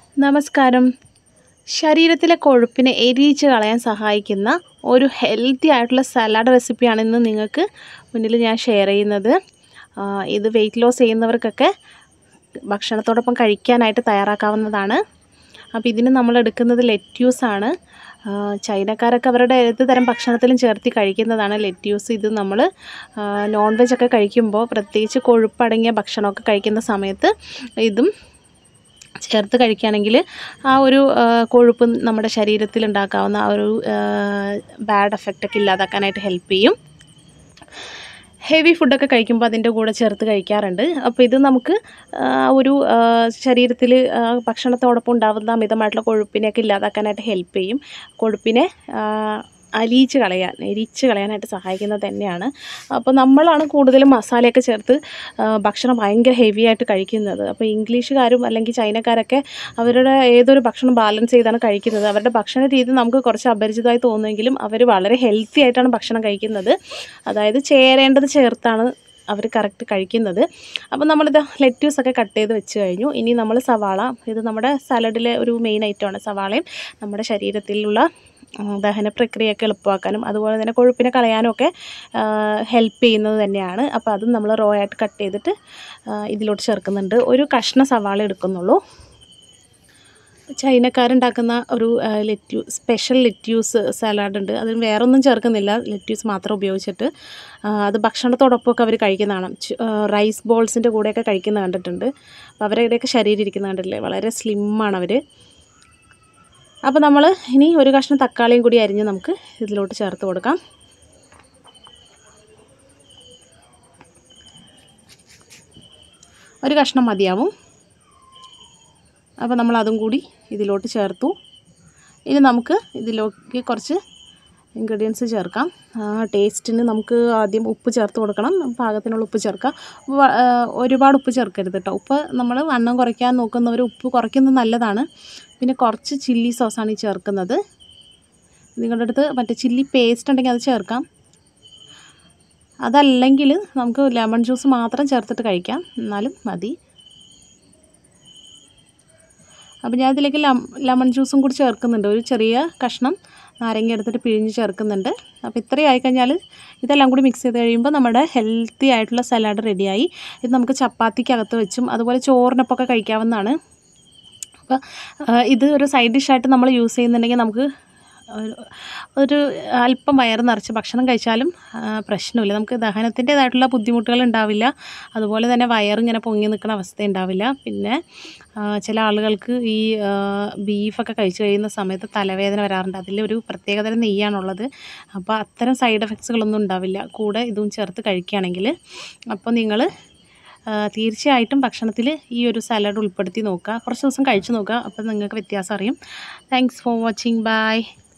നമസ്കാരം ശരീരത്തിലെ കൊഴുപ്പിനെ എരിയിച്ച് കളയാൻ സഹായിക്കുന്ന ഒരു ഹെൽത്തി ആയിട്ടുള്ള സലാഡ് റെസിപ്പിയാണ് ഇന്ന് നിങ്ങൾക്ക് മുന്നിൽ ഞാൻ ഷെയർ ചെയ്യുന്നത് ആ, ഇത് വെയിറ്റ് ലോസ് ചെയ്യുന്നവർക്കൊക്കെ ഭക്ഷണത്തോടൊപ്പം കഴിക്കാനായിട്ട് തയ്യാറാക്കാവുന്നതാണ് അപ്പോൾ ഇതിന് നമ്മൾ എടുക്കുന്നത് ലെറ്റ്യൂസാണ് ചൈനക്കാരൊക്കെ അവരുടെ ഏത് തരം ഭക്ഷണത്തിലും ചേർത്തി കഴിക്കുന്നതാണ് ലെറ്റ്യൂസ് ഇത് നമ്മൾ നോൺ വെജ് ഒക്കെ കഴിക്കുമ്പോൾ പ്രത്യേകിച്ച് കൊഴുപ്പടങ്ങിയ ഭക്ഷണമൊക്കെ കഴിക്കുന്ന സമയത്ത് ഇതും ചേർത്ത് കഴിക്കുകയാണെങ്കിൽ ആ ഒരു ആ, കൊഴുപ്പ് നമ്മുടെ ശരീരത്തിൽ ഉണ്ടാക്കാവുന്ന ആ ഒരു ബാഡ് എഫക്റ്റൊക്കെ ഇല്ലാതാക്കാനായിട്ട് ഹെൽപ്പ് ചെയ്യും ഹെവി ഫുഡൊക്കെ കഴിക്കുമ്പോൾ അതിൻ്റെ കൂടെ ചേർത്ത് കഴിക്കാറുണ്ട് അപ്പോൾ ഇത് നമുക്ക് ആ, ഒരു ശരീരത്തിൽ ഭക്ഷണത്തോടൊപ്പം ഉണ്ടാകുന്ന അമിതമായിട്ടുള്ള കൊഴുപ്പിനെയൊക്കെ ഇല്ലാതാക്കാനായിട്ട് ഹെൽപ്പ് ചെയ്യും കൊഴുപ്പിനെ ആ, അലിയിച്ച് കളയാൻ എരിച്ച് കളയാനായിട്ട് സഹായിക്കുന്നത് തന്നെയാണ് അപ്പോൾ നമ്മളാണ് കൂടുതലും മസാലയൊക്കെ ചേർത്ത് ആ, ഭക്ഷണം ഭയങ്കര ഹെവി ആയിട്ട് കഴിക്കുന്നത് അപ്പോൾ ഇംഗ്ലീഷുകാരും അല്ലെങ്കിൽ ചൈനക്കാരൊക്കെ അവരുടെ ഏതൊരു ഭക്ഷണം ബാലൻസ് ചെയ്താണ് കഴിക്കുന്നത് അവരുടെ ഭക്ഷണ രീതി നമുക്ക് കുറച്ച് അപരിചിതമായി തോന്നുമെങ്കിലും അവർ വളരെ ഹെൽത്തി ആയിട്ടാണ് ഭക്ഷണം കഴിക്കുന്നത് അതായത് ചേരേണ്ടത് ചേർത്താണ് അവർ കറക്റ്റ് കഴിക്കുന്നത് അപ്പോൾ നമ്മളിത് ലെറ്റ്യൂസൊക്കെ കട്ട് ചെയ്ത് വെച്ച് കഴിഞ്ഞു ഇനി നമ്മൾ സവാള ഇത് നമ്മുടെ സലാഡിലെ ഒരു മെയിൻ ഐറ്റമാണ് സവാളയും നമ്മുടെ ശരീരത്തിലുള്ള ആ, ദഹന പ്രക്രിയയൊക്കെ എളുപ്പമാക്കാനും അതുപോലെ തന്നെ കൊഴുപ്പിനെ കളയാനും ഒക്കെ ഹെൽപ്പ് ചെയ്യുന്നത് തന്നെയാണ് അപ്പോൾ അതും നമ്മൾ റോ ആയിട്ട് കട്ട് ചെയ്തിട്ട് ആ, ഇതിലോട്ട് ചേർക്കുന്നുണ്ട് ഒരു കഷ്ണ സവാള എടുക്കുന്നുള്ളൂ ചൈനക്കാരുണ്ടാക്കുന്ന ഒരു ലെറ്റ്യൂ സ്പെഷ്യൽ ലെറ്റ്യൂസ് സലാഡ് ഉണ്ട് അതിന് വേറെ ഒന്നും ചേർക്കുന്നില്ല ലെറ്റ്യൂസ് മാത്രം ഉപയോഗിച്ചിട്ട് ആ, അത് ഭക്ഷണത്തോടൊപ്പമൊക്കെ അവർ കഴിക്കുന്നതാണ് ചു- ആ, റൈസ് ബോൾസിൻ്റെ കൂടെയൊക്കെ കഴിക്കുന്ന കണ്ടിട്ടുണ്ട് അപ്പോൾ അവരുടെയൊക്കെ ശരീരം ഇരിക്കുന്ന കണ്ടിട്ടില്ലേ വളരെ സ്ലിമ്മാണ് അവർ അപ്പോൾ നമ്മൾ ഇനി ഒരു കഷ്ണം തക്കാളിയും കൂടി അരിഞ്ഞ് നമുക്ക് ഇതിലോട്ട് ചേർത്ത് കൊടുക്കാം ഒരു കഷ്ണം മതിയാവും അപ്പോൾ നമ്മൾ അതും കൂടി ഇതിലോട്ട് ചേർത്തു ഇനി നമുക്ക് ഇതിലേക്ക് കുറച്ച് ഇൻഗ്രീഡിയൻസ് ചേർക്കാം ആ, ടേസ്റ്റിന് നമുക്ക് ആദ്യം ഉപ്പ് ചേർത്ത് കൊടുക്കണം പാകത്തിനുള്ള ഉപ്പ് ചേർക്കാം വ- ആ, ഒരുപാട് ഉപ്പ് ചേർക്കരുത് കേട്ടോ ഉപ്പ് നമ്മൾ വണ്ണം കുറയ്ക്കാൻ നോക്കുന്നവർ ഉപ്പ് കുറയ്ക്കുന്നത് നല്ലതാണ് പിന്നെ കുറച്ച് ചില്ലി സോസാണ് ഈ ചേർക്കുന്നത് നിങ്ങളുടെ അടുത്ത് മറ്റേ ചില്ലി പേസ്റ്റ് ഉണ്ടെങ്കിൽ അത് ചേർക്കാം അതല്ലെങ്കിൽ നമുക്ക് ലെമൺ ജ്യൂസ് മാത്രം ചേർത്തിട്ട് കഴിക്കാം എന്നാലും മതി അപ്പോൾ ഞാൻ ഇതിലേക്ക് ലെം ലെമൺ ജ്യൂസും കൂടി ചേർക്കുന്നുണ്ട് ഒരു ചെറിയ കഷ്ണം നാരങ്ങ എടുത്തിട്ട് പിഴിഞ്ഞ് ചേർക്കുന്നുണ്ട് അപ്പോൾ ഇത്രയും ആയിക്കഴിഞ്ഞാൽ ഇതെല്ലാം കൂടി മിക്സ് ചെയ്ത് കഴിയുമ്പോൾ നമ്മുടെ ഹെൽത്തി ആയിട്ടുള്ള സലാഡ് റെഡിയായി ഇത് നമുക്ക് ചപ്പാത്തിക്കകത്ത് വെച്ചും അതുപോലെ ചോറിനൊപ്പമൊക്കെ കഴിക്കാവുന്നതാണ് അപ്പോൾ ആ, ഇത് ഒരു സൈഡ് ഡിഷായിട്ട് നമ്മൾ യൂസ് ചെയ്യുന്നുണ്ടെങ്കിൽ നമുക്ക് ഒരു- ഒരു അല്പം വയറ് നിറച്ച് ഭക്ഷണം കഴിച്ചാലും ആ, പ്രശ്നമില്ല നമുക്ക് ദഹനത്തിൻ്റേതായിട്ടുള്ള ബുദ്ധിമുട്ടുകൾ ഉണ്ടാവില്ല അതുപോലെ തന്നെ വയറിങ്ങനെ പൊങ്ങി നിൽക്കുന്ന അവസ്ഥ ഉണ്ടാവില്ല പിന്നെ ആ, ചില ആളുകൾക്ക് ഈ ആ, ബീഫൊക്കെ കഴിച്ച് കഴിയുന്ന സമയത്ത് തലവേദന വരാറുണ്ട് അതിലൊരു പ്രത്യേകതരം നെയ്യാണുള്ളത് അപ്പോൾ അത്തരം സൈഡ് എഫക്ട്സുകളൊന്നും ഉണ്ടാവില്ല കൂടെ ഇതും ചേർത്ത് കഴിക്കുകയാണെങ്കിൽ അപ്പോൾ നിങ്ങൾ തീർച്ചയായിട്ടും ഭക്ഷണത്തിൽ ഈ ഒരു സലാഡ് ഉൾപ്പെടുത്തി നോക്കുക കുറച്ച് ദിവസം കഴിച്ച് നോക്കുക അപ്പോൾ നിങ്ങൾക്ക് വ്യത്യാസം അറിയും താങ്ക്സ് ഫോർ വാച്ചിങ് ബൈ